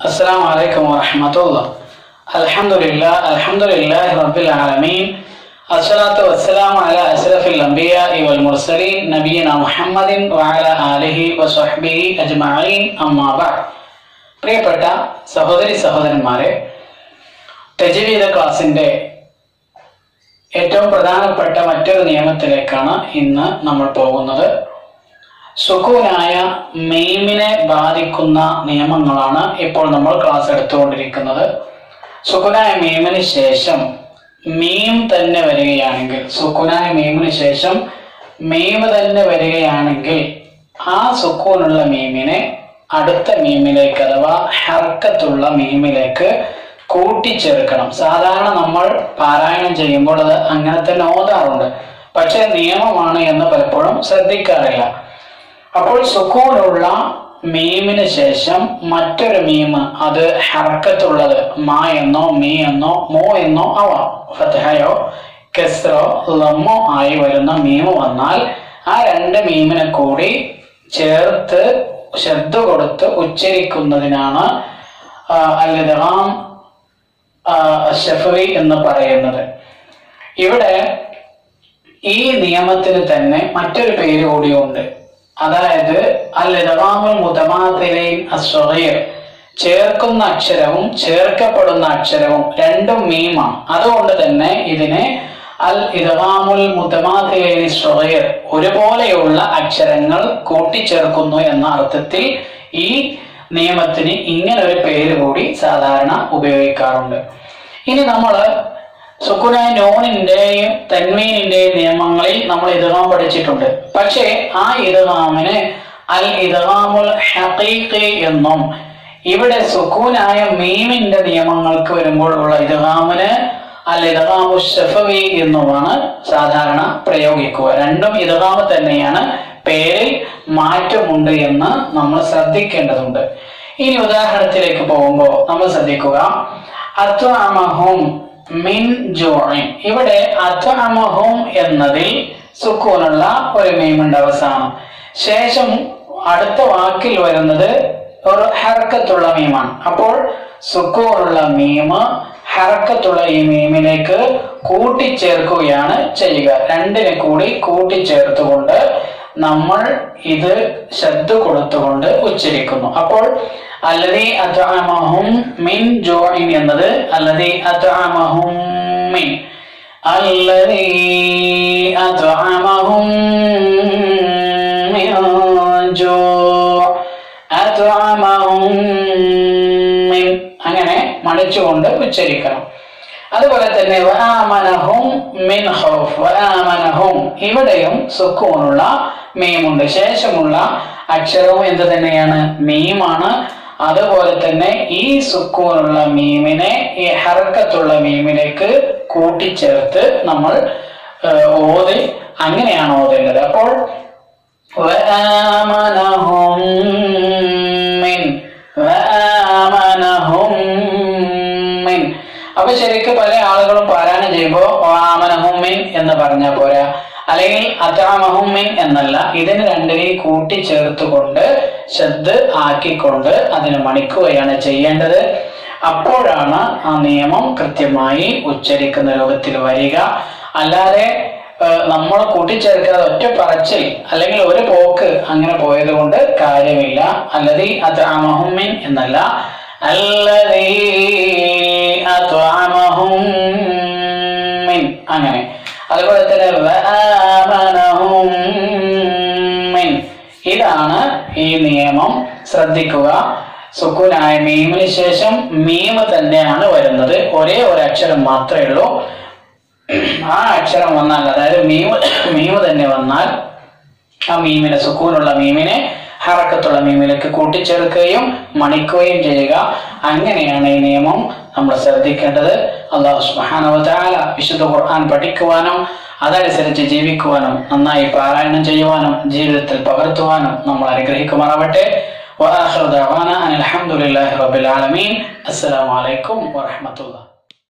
السلام عليكم ورحمة الله الحمد لله الحمد لله رب العالمين الصلاة والسلام على أشرف الأنبياء والمرسلين نبينا محمد وعلى آله وصحبه أجمعين أما بعد പ്രിയപ്പെട്ട സഹോദരി സഹോദരന്മാരെ തജവീദ ക്ലാസിന്റെ ഏറ്റവും പ്രധാനപ്പെട്ട മറ്റൊരു നിയമത്തിലേക്കാണ് ഇന്ന് നമ്മൾ പോകുന്നത് സുക്കൂനായ മെയിമിനെ ബാധിക്കുന്ന നിയമങ്ങളാണ് ഇപ്പോൾ നമ്മൾ ക്ലാസ് എടുത്തുകൊണ്ടിരിക്കുന്നത് സുക്കുനായ മീമിന് ശേഷം മീം തന്നെ വരികയാണെങ്കിൽ സുക്കുനായ മീമിന് ശേഷം മീം തന്നെ വരികയാണെങ്കിൽ ആ സുക്കൂനുള്ള മീമിനെ അടുത്ത മീമിലേക്ക് അഥവാ ഹർക്കത്തുള്ള മീമിലേക്ക് കൂട്ടിച്ചേർക്കണം സാധാരണ നമ്മൾ പാരായണം ചെയ്യുമ്പോൾ അത് അങ്ങനെ തന്നെ ഓതാറുണ്ട് പക്ഷെ നിയമമാണ് എന്ന് പലപ്പോഴും ശ്രദ്ധിക്കാറില്ല അപ്പോൾ സുക്കൂനുള്ള മീമിന് ശേഷം മറ്റൊരു മീമ് അത് ഹർക്കത്തുള്ളത് മാ എന്നോ മീ എന്നോ മോ എന്നോ ആവാം ഫത്തഹയോ കെസ്റോ ലമ്മോ ആയി വരുന്ന മീമ് വന്നാൽ ആ രണ്ട് മീമിനെ കൂടി ചേർത്ത് ശ്രദ്ധ കൊടുത്ത് ഉച്ചരിക്കുന്നതിനാണ് അല്ലിദാം ഷഫറി എന്ന് പറയുന്നത് ഇവിടെ ഈ നിയമത്തിന് തന്നെ മറ്റൊരു പേര് കൂടിയുണ്ട് അതായത് അൽ മുതമാതിലൈൻ അസ്വഗീർ ചേർക്കുന്ന അക്ഷരവും ചേർക്കപ്പെടുന്ന അക്ഷരവും രണ്ടും മീമാണ് അതുകൊണ്ട് തന്നെ ഇതിനെ അൽ ഇദാമുൽ മുതമാതിലൈൻ സ്വഗീർ ഒരുപോലെയുള്ള അക്ഷരങ്ങൾ കൂട്ടിച്ചേർക്കുന്നു എന്ന അർത്ഥത്തിൽ ഈ നിയമത്തിന് ഇങ്ങനെ ഒരു പേര് കൂടി സാധാരണ ഉപയോഗിക്കാറുണ്ട് ഇനി നമ്മൾ സുക്കുന നോണിന്റെയും തന്മീനിന്റെയും നിയമങ്ങളിൽ നമ്മൾ ഇതകാം പഠിച്ചിട്ടുണ്ട് പക്ഷേ ആ ഇതകാമിന് അൽ ഇതകാമുൽ ഹഖീഖി എന്നും ഇവിടെ സുക്കൂനായ മീമിന്റെ നിയമങ്ങൾക്ക് വരുമ്പോൾ ഉള്ള ഇതകാമിന് അൽ ഇതകാമു ഷഫവി എന്നുമാണ് സാധാരണ പ്രയോഗിക്കുക രണ്ടും ഇതകാമ് തന്നെയാണ് പേരിൽ മാറ്റമുണ്ട് എന്ന് നമ്മൾ ശ്രദ്ധിക്കേണ്ടതുണ്ട് ഇനി ഉദാഹരണത്തിലേക്ക് പോകുമ്പോൾ നമ്മൾ ശ്രദ്ധിക്കുക അത്വാമഹും മിൻ ജോയിൻ ഇവിടെ അത്വാമഹും എന്നതിൽ സുക്കൂനുള്ള ഒരു മീമുണ്ട് അവസാനം ശേഷം അടുത്ത വാക്കിൽ വരുന്നത് ഒരു ഹർക്കത്തുള്ള മീമാണ് അപ്പോൾ സുക്കൂനുള്ള മീമ് ഹർക്കത്തുള്ള ഈ മീമിലേക്ക് കൂട്ടിച്ചേർക്കുകയാണ് ചെയ്യുക രണ്ടിനെ കൂടി കൂട്ടിച്ചേർത്തുകൊണ്ട് നമ്മൾ ഇത് ശ്രദ്ധ കൊടുത്തുകൊണ്ട് ഉച്ചരിക്കുന്നു അപ്പോൾ അല്ലതി അത്അമഹും മിൻ ജോയിൻ എന്നത് അല്ലതി അത്അമഹും മിൻ അല്ലതി അത്അമഹും മിൻ ജോ അത്അമഹും മിൻ അങ്ങനെ മണിച്ചുകൊണ്ട് ഉച്ചരിക്കണം അതുപോലെ തന്നെ വആമനഹും മിൻ ഖൗഫ് വആമനഹും ഇവിടെയും സുക്കൂനുള്ള മീമുണ്ട് ശേഷമുള്ള അക്ഷരവും എന്ത് തന്നെയാണ് മീമാണ് അതുപോലെ തന്നെ ഈ സുക്കൂനുള്ള മീമിനെ ഈ ഹർക്കത്തുള്ള മീമിലേക്ക് കൂട്ടിച്ചേർത്ത് നമ്മൾ ഓതി അങ്ങനെയാണ് ഓതേണ്ടത് അപ്പോൾ വആമനഹും മിൻ വആമനഹും മിൻ അപ്പൊ ശരിക്കും പല ആളുകളും പാരായണം ചെയ്യുമ്പോൾ ആമനഹുമിൻ എന്ന് പറഞ്ഞാൽ പോരാ അല്ലെങ്കിൽ അതാമഹുമിൻ എന്നല്ല ഇതിന് രണ്ടിനെയും കൂട്ടിച്ചേർത്തുകൊണ്ട് ശ്രദ്ധ ആക്കിക്കൊണ്ട് അതിന് മണിക്കുകയാണ് ചെയ്യേണ്ടത് അപ്പോഴാണ് ആ നിയമം കൃത്യമായി ഉച്ചരിക്കുന്ന രൂപത്തിൽ വരിക അല്ലാതെ നമ്മൾ കൂട്ടിച്ചേർക്കാതെ ഒറ്റ പറച്ചിൽ അല്ലെങ്കിൽ ഒരു പോക്ക് അങ്ങനെ പോയത് കൊണ്ട് കാര്യമില്ല അല്ലതി അതാമഹുമിൻ എന്നല്ല അല്ലതീ അത്വഅമഹും മിൻ അങ്ങനെ അതുപോലെ തന്നെ വആമനഹും മിൻ ഇതാണ് ഈ നിയമം ശ്രദ്ധിക്കുക സുക്കൂനായ മീമിന് ശേഷം മീമ് തന്നെയാണ് വരുന്നത് ഒരേ ഒരു അക്ഷരം മാത്രമേ ഉള്ളൂ ആ അക്ഷരം വന്നാൽ അതായത് മീമ് മീമ് തന്നെ വന്നാൽ ആ മീമിനെ സുക്കൂനുള്ള മീമിനെ ഹറക്കത്തുള്ള മീമിലേക്ക് കൂട്ടിച്ചേർക്കുകയും മണിക്കുകയും ചെയ്യുക അങ്ങനെയാണ് ഈ നിയമം നമ്മൾ ശ്രദ്ധിക്കേണ്ടത് അള്ളാഹു സുബാനവതാല വിശുദ്ധ ഖുർആൻ പഠിക്കുവാനും അതനുസരിച്ച് ജീവിക്കുവാനും നന്നായി പാരായണം ചെയ്യുവാനും ജീവിതത്തിൽ പകർത്തുവാനും നമ്മൾ അനുഗ്രഹിക്കുമാറാവട്ടെ وآخر دعوانا أن الحمد لله رب العالمين السلام عليكم ورحمة الله